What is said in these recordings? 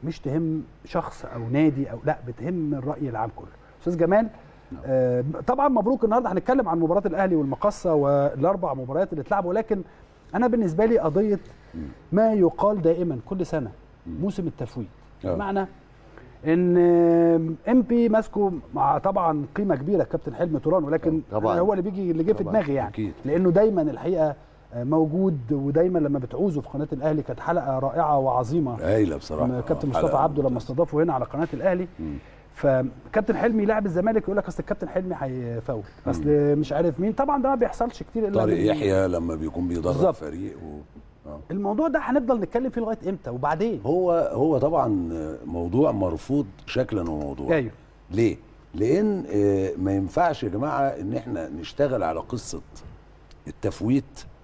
مش تهم شخص او نادي او لا بتهم الراي العام كله استاذ جمال آه طبعا مبروك النهارده هنتكلم عن مباراه الاهلي والمقصه والاربع مباريات اللي اتلعبوا ولكن انا بالنسبه لي قضيه ما يقال دائما كل سنه موسم التفويض آه. بمعنى ان ام بي ماسكه مع طبعا قيمه كبيره كابتن حلمي توران ولكن طبعاً. أنا هو اللي بيجي اللي جه في طبعاً. دماغي يعني أكيد. لانه دايما الحقيقه آه، موجود ودايما لما بتعوزه في قناه الاهلي كانت حلقه رائعه وعظيمه هايله بصراحه لما كابتن آه، مصطفى حلقة عبده لما ممتازة. استضافه هنا على قناه الاهلي مم. فكابتن حلمي لاعب الزمالك يقول لك اصل الكابتن حلمي هيفاول اصل مش عارف مين طبعا ده ما بيحصلش كتير الا طارق من- يحيى لما بيكون بيدرب بالظبط. فريق و... آه. الموضوع ده هنفضل نتكلم فيه لغايه امتى وبعدين هو هو طبعا موضوع مرفوض شكلا وموضوعا ايوه ليه؟ لان آه، ما ينفعش يا جماعه ان احنا نشتغل على قصه التفويت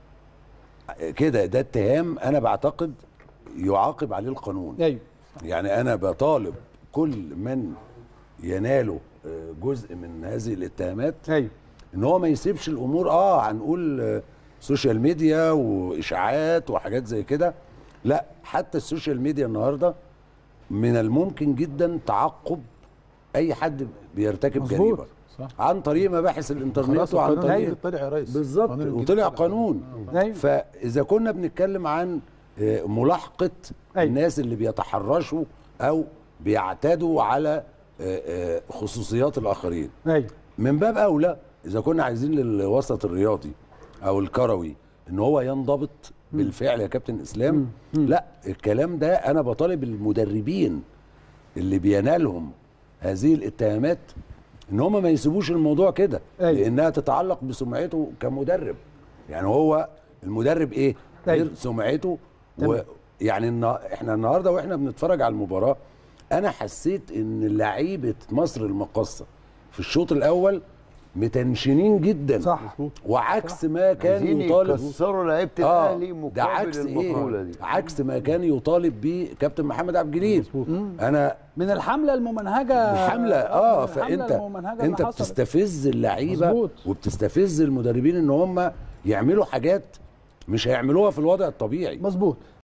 آه، كده ده اتهام انا بعتقد يعاقب عليه القانون ايوه يعني انا بطالب كل من يناله آه، جزء من هذه الاتهامات ايوه ان هو ما يسيبش الامور اه هنقول آه، سوشيال ميديا واشاعات وحاجات زي كده لا حتى السوشيال ميديا النهارده من الممكن جدا تعقب اي حد بيرتكب مظبوط. جريمه صح عن طريق مباحث الانترنت خلاص وعن القانون طريق الجديد طلع يا ريس بالظبط القانون الجديد وطلع قانون ايوه فاذا كنا بنتكلم عن آه، ملاحقه أيوة. الناس اللي بيتحرشوا او بيعتدوا على آه، آه، خصوصيات الاخرين ايوه من باب اولى اذا كنا عايزين للوسط الرياضي او الكروي ان هو ينضبط بالفعل يا كابتن اسلام لا الكلام ده انا بطالب المدربين اللي بينالهم هذه الاتهامات ان هم ما يسيبوش الموضوع كده أيوة. لانها تتعلق بسمعته كمدرب يعني هو المدرب ايه أيوة. غير سمعته تمام. ويعني النا- احنا النهارده واحنا بنتفرج على المباراه انا حسيت ان لعيبه مصر المقاصه في الشوط الاول متنشنين جدا صح وعكس ما كان عايزين يطالب يكسروا لعيبه اه الاهلي ده مقابل عكس البطوله ايه دي عكس ما كان يطالب بيه كابتن محمد عبد الجليل انا من الحمله الممنهجه حمله اه من الحملة فانت الممنهجة اللي انت حصلت. بتستفز اللعيبه مظبوط. وبتستفز المدربين ان هم يعملوا حاجات مش هيعملوها في الوضع الطبيعي مظبوط